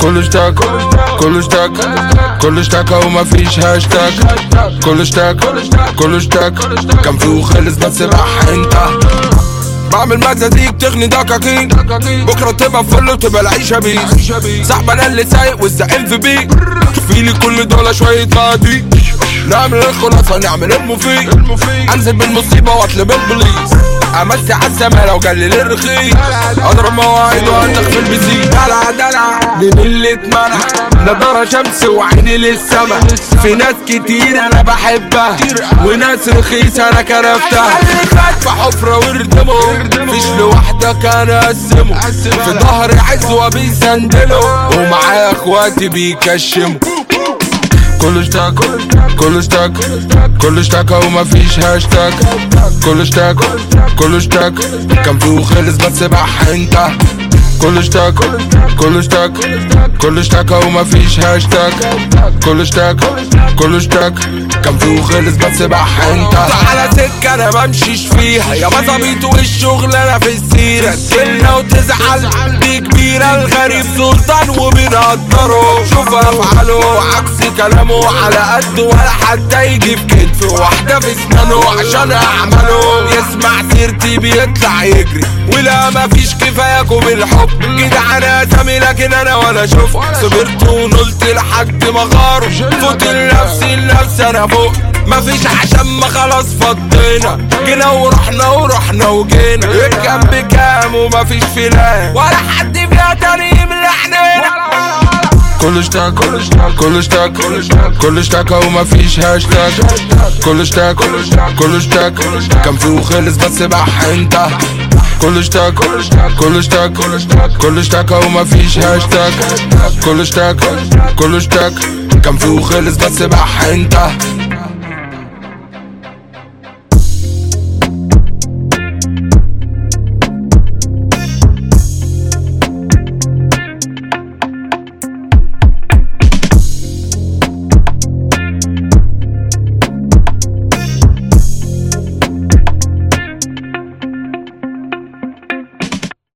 كله اشتاك كله اشتاك كله اشتاك ومفيش هاشتاج كله اشتاك كله اشتاك كان فيه وخلص بس راح انت بعمل مزازيك تغني دكاكين بكره تبقى فل وتبقى العيشه بيس صاحب انا اللي سايق والزعيم في بيك كفيلي كل دول شويه غادي نعمل الخلاصه نعمل المفيد انزل بالمصيبه واطلب البوليس امسي على الزمالة وقلل الرخيص اضرب مواعيد وانتخ في البسيط دلع دلع من اللي اتمنع نضارة شمس وعيني للسما في ناس كتير انا بحبها وناس رخيصة انا كرفتها في حفرة وردمه فيش لوحدك انا اقسمه في ظهري عزوة بيسندله ومعايا اخواتي بيكشموا كله اشتاك كله اشتاك كله اشتاك ومفيش هاشتاج كله اشتاك كله اشتاك كان فيه وخلص بس بح انت كله اشتاك كله اشتاك كله اشتاك ومفيش هاشتاج كله اشتاك كله اشتاك كان فيه وخلص بس بح انت على سكة انا بمشيش فيها يا مظابيط والشغل انا في السيرة تكلنا وتزعل دي كبيرة الغريب سلطان وبنقدره شوف افعاله عكس كلامه على قد ولا حتى يجي في كتفه واحدة في اسنانه عشان اعمله يسمع سيرتي بيطلع يجري ولا مفيش كفاياكم بالحب كده انا سامي لكن انا ولا شوف صبرت ونلت لحد ما غاروا فوت لنفسي لنفسي انا فوق مفيش عشان ما خلاص فضينا جينا ورحنا ورحنا وجينا الكام بكام ومفيش فلان ولا حد فيها تاني يملى حنينا كله اشتاك كله اشتاك كله اشتاك ومفيش هاشتاج كله اشتاك كله اشتاك كان فيه وخلص بس بح انت كله اشتاك كله اشتاك كله اشتاك ومفيش هاشتاج كله اشتاك كله اشتاك كان فيه وخلص بس بح انت